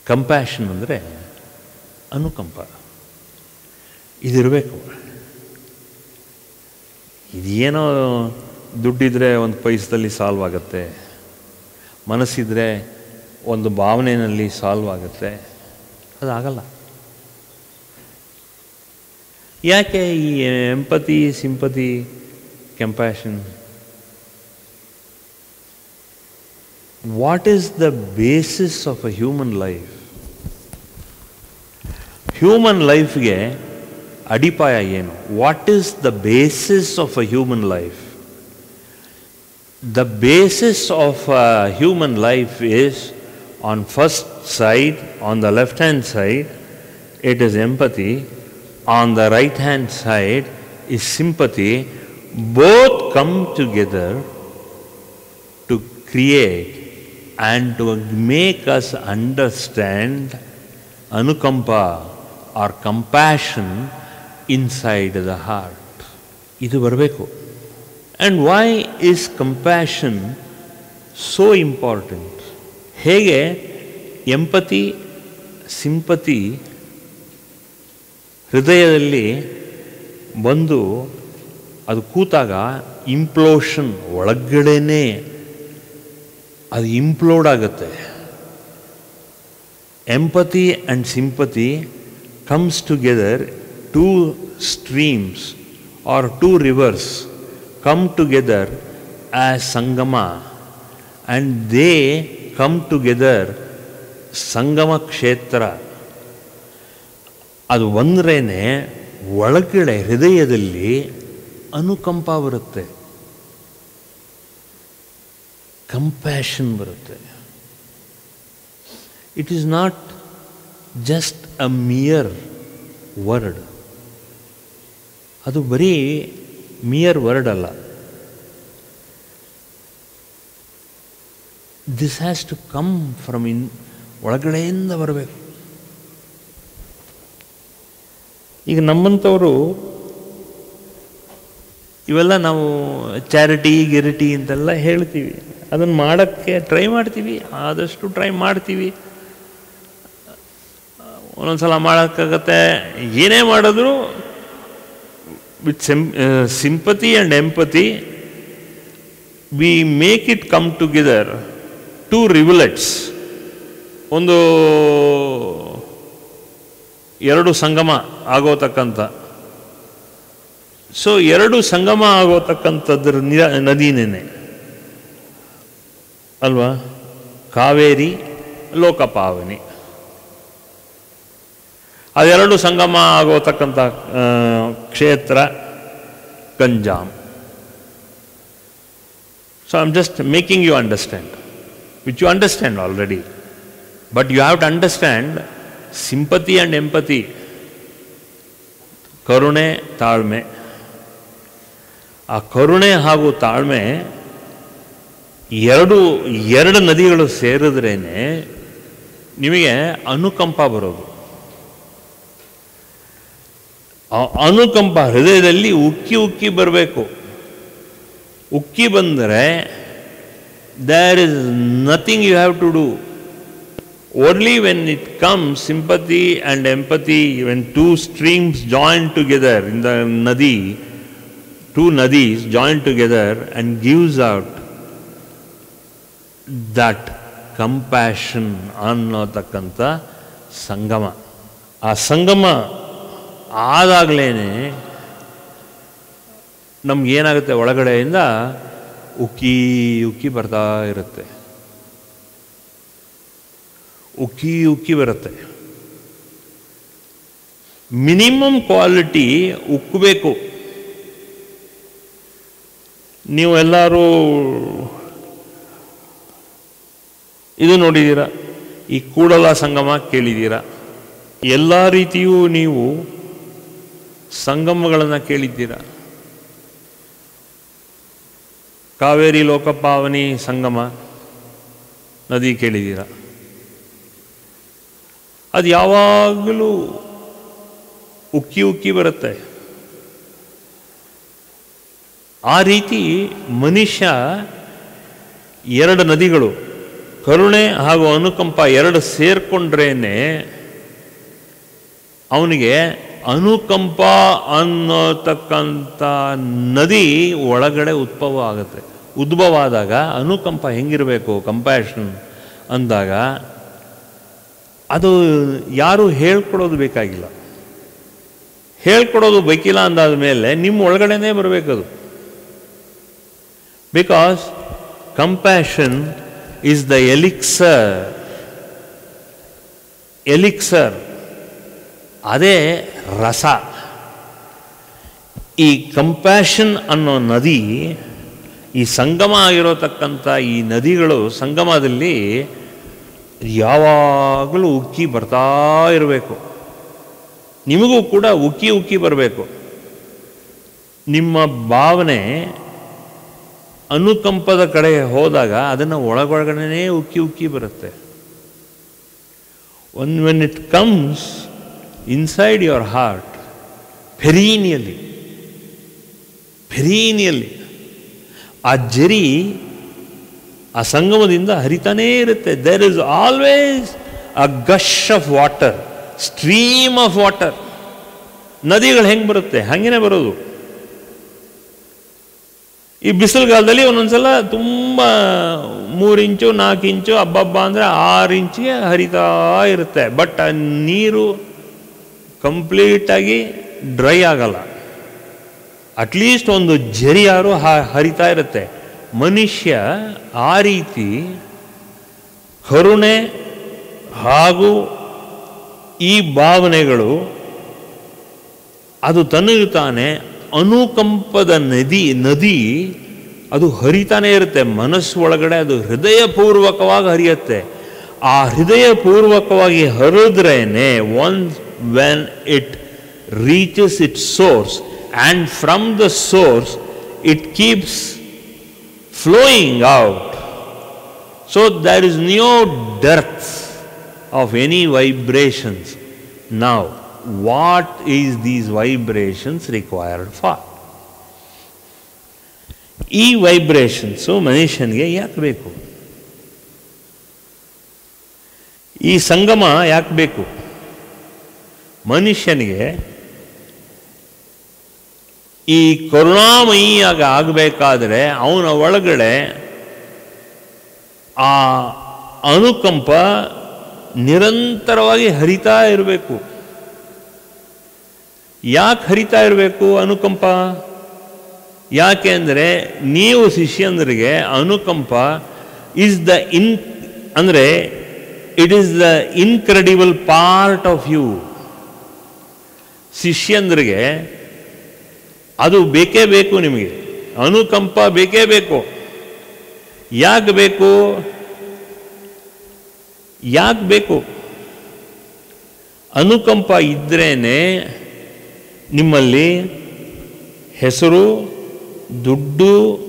Compassion ಅಂದರೆ ಅನುಕಂಪ ಇದಿರಬೇಕು ಇದೇನೋ ದುಡ್ಡಿದ್ರೆ ಒಂದು ಪೈಸದಲ್ಲಿ ಸಾಲ್ವ್ ಆಗುತ್ತೆ ಮನಸ್ಸಿದ್ರೆ ಒಂದು ಭಾವನೆಯಲ್ಲಿ ಸಾಲ್ವ್ ಆಗುತ್ತೆ ಅದಾಗಲ್ಲ ಯಾಕೆ ಈ empathy sympathy compassion what is the basis of a human life human ಲೈಫ್ಗೆ ಅಡಿಪಾಯ ಏನು what is the basis of a human life the basis of a human life is on first side on the left hand side it is empathy. On the right hand side is sympathy. Both come together to create and to make us understand anukampa or compassion inside the heart. ಇದು ಬರಬೇಕು and why is compassion so important ಹೇಗೆ empathy sympathy ಹೃದಯದಲ್ಲಿ ಬಂದು ಅದು ಕೂತಾಗ implosion ಒಳಗಡೆನೇ ಅದು implode ಆಗುತ್ತೆ empathy and sympathy comes together two streams or two rivers come together as ಸಂಗಮ ಆ್ಯಂಡ್ ದೇ ಕಮ್ ಟುಗೆದರ್ ಸಂಗಮ ಕ್ಷೇತ್ರ ಅದು ಒಂದ್ರೇ ಒಳಗಡೆ ಹೃದಯದಲ್ಲಿ ಅನುಕಂಪ ಬರುತ್ತೆ ಕಂಪ್ಯಾಷನ್ ಬರುತ್ತೆ it is not just a mere word ಅದು ಬರೀ ಮಿಯರ್ ವರ್ಡ್ ಅಲ್ಲ this has to come from in ಒಳಗಡೆಯಿಂದ ಬರಬೇಕು ಈಗ ನಮ್ಮಂಥವರು ಇವೆಲ್ಲ ನಾವು ಚಾರಿಟಿ ಗಿರಿಟಿ ಅಂತೆಲ್ಲ ಹೇಳ್ತೀವಿ ಅದನ್ನು ಮಾಡೋಕ್ಕೆ ಟ್ರೈ ಮಾಡ್ತೀವಿ ಆದಷ್ಟು ಟ್ರೈ ಮಾಡ್ತೀವಿ ಒಂದೊಂದು ಸಲ ಮಾಡೋಕ್ಕಾಗತ್ತೆ ಏನೇ ಮಾಡಿದ್ರು with sym sympathy and empathy we make it come together two rivulets ಒಂದು ಎರಡು ಸಂಗಮ ಆಗೋತಕ್ಕಂಥ ಸೊ ಎರಡು ಸಂಗಮ ಆಗೋತಕ್ಕಂಥದ್ರ ನಿರ ನದಿನೇನೆ ಅಲ್ವಾ ಕಾವೇರಿ ಲೋಕಪಾವನಿ ಅದೆರಡು ಸಂಗಮ ಆಗೋತಕ್ಕಂಥ ಆ, ಕ್ಷೇತ್ರ Ganjam so I am just making you understand which you understand already but you have to understand sympathy and empathy ಕರುಣೆ ತಾಳ್ಮೆ ಆ ಕರುಣೆ ಹಾಗೂ ತಾಳ್ಮೆ ಎರಡು ಎರಡು ನದಿಗಳು ಸೇರಿದ್ರೇನೆ ನಿಮಗೆ ಅನುಕಂಪ ಬರೋದು ಆ ಅನುಕಂಪ ಹೃದಯದಲ್ಲಿ ಉಕ್ಕಿ ಉಕ್ಕಿ ಬರಬೇಕು ಉಕ್ಕಿ ಬಂದರೆ there is nothing you have to do Only when it comes, sympathy and empathy, when two streams join together in the nadi, two nadis join together and gives out that compassion ಅನ್ನೋತಕ್ಕಂಥ ಸಂಗಮ ಆ ಸಂಗಮ ಆದಾಗಲೇ ನಮಗೇನಾಗುತ್ತೆ ಒಳಗಡೆಯಿಂದ ಉಕ್ಕಿ ಉಕ್ಕಿ ಬರ್ತಾ ಇರುತ್ತೆ ಉಕ್ಕಿ ಉಕ್ಕಿ ಬರುತ್ತೆ ಮಿನಿಮಮ್ ಕ್ವಾಲಿಟಿ ಉಕ್ಕಬೇಕು ನೀವು ಎಲ್ಲರೂ ಇದು ನೋಡಿದ್ದೀರಾ ಈ ಕೂಡಲ ಸಂಗಮ ಕೇಳಿದ್ದೀರಾ ಎಲ್ಲ ರೀತಿಯೂ ನೀವು ಸಂಗಮಗಳನ್ನು ಕೇಳಿದ್ದೀರಾ ಕಾವೇರಿ ಲೋಕಪಾವನಿ ಸಂಗಮ ನದಿ ಕೇಳಿದ್ದೀರಾ ಅದು ಯಾವಾಗಲೂ ಉಕ್ಕಿ ಉಕ್ಕಿ ಬರುತ್ತೆ ಆ ರೀತಿ ಮನುಷ್ಯ ಎರಡು ನದಿಗಳು ಕರುಣೆ ಹಾಗೂ ಅನುಕಂಪ ಎರಡು ಸೇರ್ಕೊಂಡ್ರೇನೆ ಅವನಿಗೆ ಅನುಕಂಪ ಅನ್ನೋತಕ್ಕಂಥ ನದಿ ಒಳಗಡೆ ಉದ್ಭವ ಆಗುತ್ತೆ ಉದ್ಭವ ಆದಾಗ ಅನುಕಂಪ ಹೆಂಗಿರಬೇಕು ಕಂಪ್ಯಾಷನ್ ಅಂದಾಗ ಅದು ಯಾರು ಹೇಳ್ಕೊಡೋದು ಬೇಕಾಗಿಲ್ಲ ಹೇಳ್ಕೊಡೋದು ಬೇಕಿಲ್ಲ ಅಂದಾದ ಮೇಲೆ ನಿಮ್ಮ ಒಳಗಡೆನೇ ಬರಬೇಕದು because compassion is the elixir elixir ಅದೇ ರಸ ಈ ಕಂಪ್ಯಾಷನ್ ಅನ್ನೋ ನದಿ ಈ ಸಂಗಮ ಆಗಿರೋತಕ್ಕಂಥ ಈ ನದಿಗಳು ಸಂಗಮದಲ್ಲಿ ಯಾವಾಗಲೂ ಉಕ್ಕಿ ಬರ್ತಾ ಇರಬೇಕು ನಿಮಗೂ ಕೂಡ ಉಕ್ಕಿ ಉಕ್ಕಿ ಬರಬೇಕು ನಿಮ್ಮ ಭಾವನೆ ಅನುಕಂಪದ ಕಡೆ ಹೋದಾಗ ಅದನ್ನು ಒಳಗೊಳಗಡೆ ಉಕ್ಕಿ ಉಕ್ಕಿ ಬರುತ್ತೆ one when it comes inside your heart perennially perennially ಆ ಜರಿ ಆ ಸಂಗಮದಿಂದ ಹರಿತಾನೇ ಇರುತ್ತೆ there is always a gush of water stream of water ನದಿಗಳು ಹೆಂಗೆ ಬರುತ್ತೆ ಹಾಗೇನೆ ಬರೋದು ಈ ಬಿಸಿಲುಗಾಲದಲ್ಲಿ ಒಂದೊಂದ್ಸಲ ತುಂಬ ಮೂರು ಇಂಚು ನಾಲ್ಕು ಇಂಚು ಹಬ್ಬಬ್ಬ ಅಂದರೆ ಆರು ಇಂಚಿಗೆ ಹರಿತಾ ಇರುತ್ತೆ ಬಟ್ ಆ ನೀರು ಕಂಪ್ಲೀಟಾಗಿ ಡ್ರೈ ಆಗಲ್ಲ ಅಟ್ಲೀಸ್ಟ್ ಒಂದು ಜರಿಯಾರು ಹ- ಹರಿತಾ ಇರುತ್ತೆ ಮನುಷ್ಯ ಆ ರೀತಿ ಕರುಣೆ ಹಾಗೂ ಈ ಭಾವನೆಗಳು ಅದು ತನಗೆ ತಾನೇ ಅನುಕಂಪದ ನದಿ ನದಿ ಅದು ಹರಿತಾನೆ ಇರುತ್ತೆ ಮನಸ್ಸು ಒಳಗಡೆ ಅದು ಹೃದಯಪೂರ್ವಕವಾಗಿ ಹರಿಯುತ್ತೆ ಆ ಹೃದಯಪೂರ್ವಕವಾಗಿ ಹರಿದ್ರೇನೆ one when it reaches it source and from the source it keeps flowing out. So there is no dearth of any vibrations. Now, what is these vibrations required for? ಈ ವೈಬ್ರೇಷನ್ಸು ಮನುಷ್ಯನಿಗೆ ಯಾಕೆ ಬೇಕು ಈ ಸಂಗಮ ಯಾಕೆ ಬೇಕು ಮನುಷ್ಯನಿಗೆ ಈ ಕರುಣಾಮಯಿಯಾಗ ಆಗಬೇಕಾದ್ರೆ ಅವನ ಒಳಗಡೆ ಆ ಅನುಕಂಪ ನಿರಂತರವಾಗಿ ಹರಿತಾ ಇರಬೇಕು ಯಾಕೆ ಹರಿತಾ ಇರಬೇಕು ಅನುಕಂಪ ಯಾಕೆ ಅಂದರೆ ನೀವು ಶಿಷ್ಯಂದ್ರಿಗೆ ಅನುಕಂಪ ಈಸ್ ದ ಇನ್ ಅಂದರೆ it is the incredible part of you ಶಿಷ್ಯಂದ್ರಿಗೆ ಅದು ಬೇಕೇ ಬೇಕು ನಿಮಗೆ ಅನುಕಂಪ ಬೇಕೇ ಬೇಕು ಯಾಕೆ ಬೇಕು ಯಾಕೆ ಬೇಕು ಅನುಕಂಪ ಇದ್ರೇನೆ ನಿಮ್ಮಲ್ಲಿ ಹೆಸರು ದುಡ್ಡು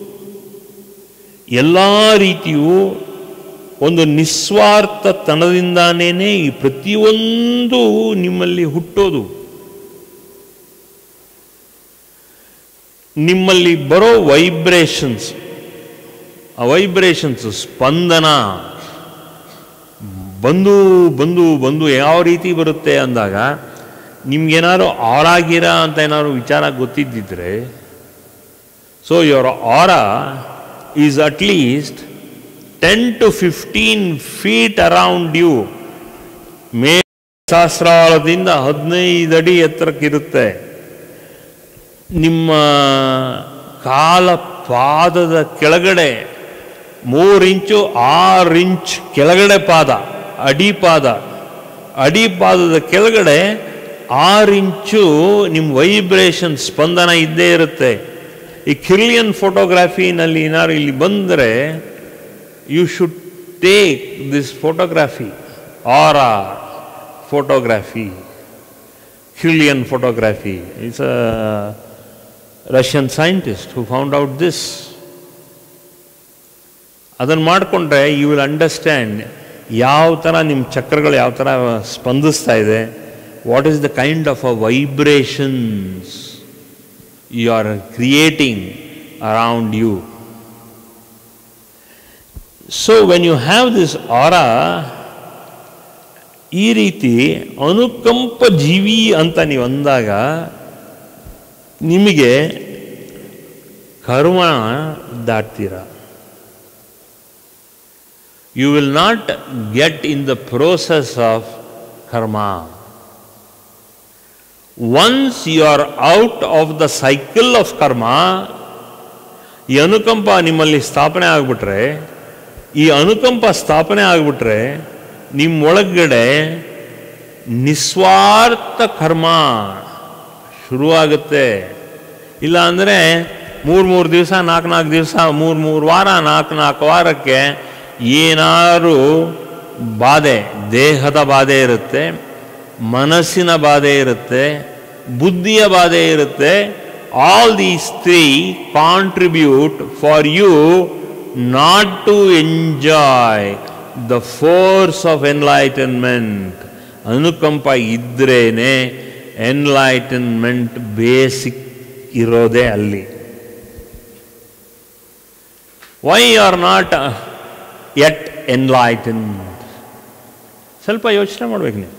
ಎಲ್ಲ ರೀತಿಯೂ ಒಂದು ನಿಸ್ವಾರ್ಥತನದಿಂದಾನೇ ಈ ಪ್ರತಿಯೊಂದು ನಿಮ್ಮಲ್ಲಿ ಹುಟ್ಟೋದು ನಿಮ್ಮಲ್ಲಿ ಬರೋ ವೈಬ್ರೇಷನ್ಸ್ ಆ ವೈಬ್ರೇಷನ್ಸ್ ಸ್ಪಂದನ ಬಂದು ಬಂದು ಬಂದು ಯಾವ ರೀತಿ ಬರುತ್ತೆ ಅಂದಾಗ ನಿಮ್ಗೇನಾದ್ರು ಆರಾಗಿರ ಅಂತ ಏನಾದ್ರು ವಿಚಾರ ಗೊತ್ತಿದ್ದಿದ್ರೆ so your aura is at least ten to fifteen feet around you may ಸಹಸ್ರಾಳದಿಂದ ಹದಿನೈದು ಅಡಿ ಎತ್ತರಕ್ಕಿರುತ್ತೆ ನಿಮ್ಮ ಕಾಲ ಪಾದದ ಕೆಳಗಡೆ ಮೂರು ಇಂಚು ಆರು ಇಂಚ್ ಕೆಳಗಡೆ ಪಾದ ಅಡಿಪಾದ ಅಡಿಪಾದದ ಕೆಳಗಡೆ ಆರು ಇಂಚು ನಿಮ್ಮ ವೈಬ್ರೇಷನ್ ಸ್ಪಂದನ ಇದ್ದೇ ಇರುತ್ತೆ ಈ ಕಿರ್ಲಿಯನ್ ಫೋಟೋಗ್ರಫಿನಲ್ಲಿ ಏನಾದ್ರು ಇಲ್ಲಿ ಬಂದರೆ you should take this photography or or photography Kirlian photography. It's a Russian scientist who found out this. ಅದನ್ನು ಮಾಡಿಕೊಂಡ್ರೆ ಯು ವಿಲ್ ಅಂಡರ್ಸ್ಟ್ಯಾಂಡ್ ಯಾವ ಥರ ನಿಮ್ಮ ಚಕ್ರಗಳು ಯಾವ ಥರ ಸ್ಪಂದಿಸ್ತಾ ಇದೆ what is the kind of a vibrations you are creating around you so when you have this aura ಈ ರೀತಿ ಅನುಕಂಪ ಜೀವಿ ಅಂತ ನೀವು ಅಂದಾಗ ನಿಮಗೆ ಕರ್ಮ ದಾಟ್ತೀರ you will not get in the process of karma once you are out of the cycle of karma ಈ ಅನುಕಂಪ ನಿಮ್ಮಲ್ಲಿ ಸ್ಥಾಪನೆ ಆಗಿಬಿಟ್ರೆ ಈ ಅನುಕಂಪ ಸ್ಥಾಪನೆ ಆಗಿಬಿಟ್ರೆ ನಿಮ್ಮೊಳಗಡೆ ನಿಸ್ವಾರ್ಥ ಕರ್ಮ ಶುರುವಾಗುತ್ತೆ ಇಲ್ಲ ಅಂದರೆ ಮೂರು ಮೂರು ದಿವಸ ನಾಲ್ಕು ನಾಲ್ಕು ದಿವಸ ಮೂರು ಮೂರು ವಾರ ನಾಲ್ಕು ನಾಲ್ಕು ವಾರಕ್ಕೆ ಏನಾದರೂ ಬಾಧೆ ದೇಹದ ಬಾಧೆ ಇರುತ್ತೆ ಮನಸ್ಸಿನ ಬಾಧೆ ಇರುತ್ತೆ ಬುದ್ಧಿಯ ಬಾಧೆ ಇರುತ್ತೆ all these three contribute for you not to enjoy the force of enlightenment ಅನುಕಂಪ ಇದ್ರೇನೆ ಎನ್ಲೈಟನ್ಮೆಂಟ್ ಬೇಸಿಕ್ ಇರೋದೇ ಅಲ್ಲಿ why are not yet enlighten ಸ್ವಲ್ಪ ಯೋಚನೆ ಮಾಡ್ಬೇಕು ನೀವು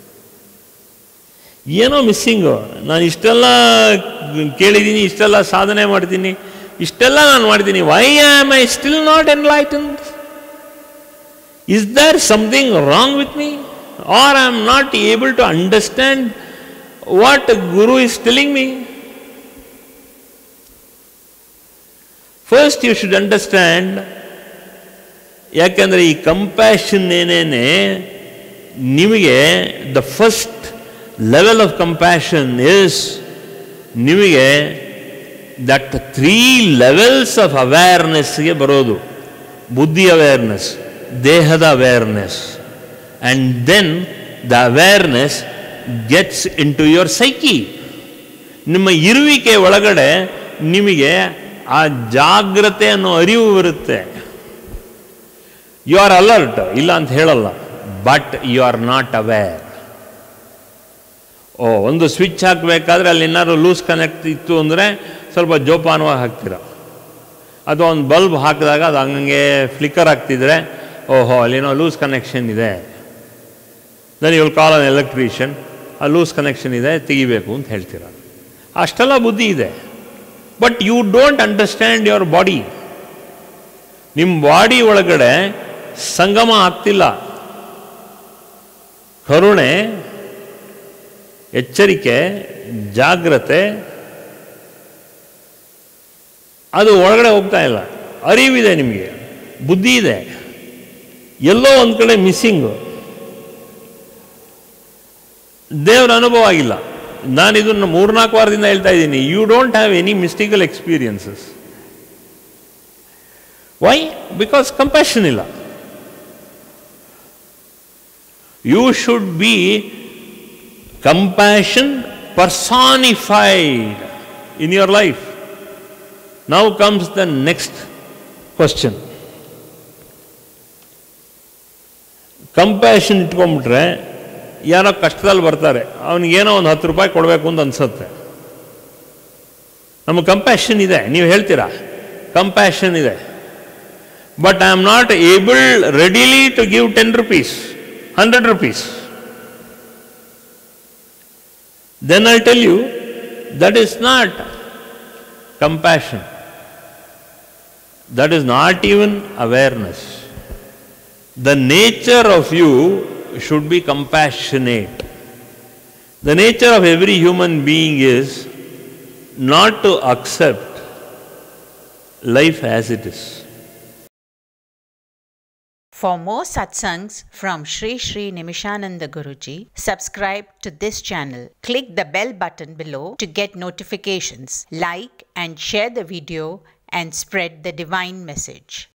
ಏನೋ ಮಿಸ್ಸಿಂಗು ನಾನು ಇಷ್ಟೆಲ್ಲ ಕೇಳಿದ್ದೀನಿ ಇಷ್ಟೆಲ್ಲ ಸಾಧನೆ ಮಾಡ್ತೀನಿ ಇಷ್ಟೆಲ್ಲ ನಾನು ಮಾಡ್ತೀನಿ why am I still not enlighten is there something wrong with me or I am not able to understand what guru is telling me first you should understand ಯಾಕೆಂದರೆ ಈ ಕಂಪ್ಯಾಷನ್ ಏನೇನೆ ನಿಮಗೆ the first level of compassion is ನಿಮಗೆ that three levels of ಅವೇರ್ನೆಸ್ಗೆ ಬರೋದು ಬುದ್ಧಿ awareness ದೇಹದ awareness and then the awareness gets into your psyche ನಿಮ್ಮ ಇರುವಿಕೆ ಒಳಗಡೆ ನಿಮಗೆ ಆ ಜಾಗ್ರತೆ ಅನ್ನೋ ಅರಿವು ಬರುತ್ತೆ ಯು ಆರ್ ಅಲರ್ಟ್ ಇಲ್ಲ ಅಂತ ಹೇಳಲ್ಲ but you are not aware ಓ ಒಂದು ಸ್ವಿಚ್ ಹಾಕಬೇಕಾದ್ರೆ ಅಲ್ಲಿ ಏನಾದ್ರು ಲೂಸ್ ಕನೆಕ್ಟ್ ಇತ್ತು ಅಂದರೆ ಸ್ವಲ್ಪ ಜೋಪಾನವಾಗಿ ಹಾಕ್ತೀರ ಅದು ಒಂದು ಬಲ್ಬ್ ಹಾಕಿದಾಗ ಅದು ಹಂಗೆ ಫ್ಲಿಕ್ಕರ್ ಆಗ್ತಿದ್ರೆ ಓಹೋ ಅಲ್ಲೇನೋ ಲೂಸ್ ಕನೆಕ್ಷನ್ ಇದೆ ದೆನ್ ಇವ್ರು ಕಾಲ್ ಅನ್ ಎಲೆಕ್ಟ್ರಿಷಿಯನ್ ಆ ಲೂಸ್ ಕನೆಕ್ಷನ್ ಇದೆ ತೆಗಿಬೇಕು ಅಂತ ಹೇಳ್ತೀರ ಅಷ್ಟೆಲ್ಲ ಬುದ್ಧಿ ಇದೆ but you don't understand your body ನಿಮ್ಮ ಬಾಡಿ ಒಳಗಡೆ ಸಂಗಮ ಆಗ್ತಿಲ್ಲ ಕರುಣೆ ಎಚ್ಚರಿಕೆ ಜಾಗ್ರತೆ ಅದು ಒಳಗಡೆ ಹೋಗ್ತಾ ಇಲ್ಲ ಅರಿವಿದೆ ನಿಮಗೆ ಬುದ್ಧಿ ಇದೆ ಎಲ್ಲೋ ಒಂದು ಕಡೆ ಮಿಸ್ಸಿಂಗು ದೇವರ ಅನುಭವ ಆಗಿಲ್ಲ ನಾನು ಇದನ್ನು ಮೂರ್ನಾಲ್ಕು ವಾರದಿಂದ ಹೇಳ್ತಾ ಇದ್ದೀನಿ you don't have any mystical experiences why because compassion ಇಲ್ಲ you should be compassion personified in your life now comes the next question compassion ಇಟ್ಕೊಂಡ್ಬಿಟ್ರೆ ಯಾರೋ ಕಷ್ಟದಲ್ಲಿ ಬರ್ತಾರೆ ಅವನಿಗೇನೋ ಒಂದು ಹತ್ತು ರೂಪಾಯಿ ಕೊಡಬೇಕು ಅಂತ ಅನ್ಸುತ್ತೆ ನಮಗೆ ಕಂಪ್ಯಾಷನ್ ಇದೆ ನೀವು ಹೇಳ್ತೀರಾ ಕಂಪ್ಯಾಷನ್ ಇದೆ but I am not able readily to give ten rupees hundred rupees then I tell you that is not compassion that is not even awareness the nature of you should be compassionate. The nature of every human being is not to accept life as it is. For more satsangs from Sri Sri Nimishananda Guruji, subscribe to this channel. Click the bell button below to get notifications. Like and share the video and spread the divine message.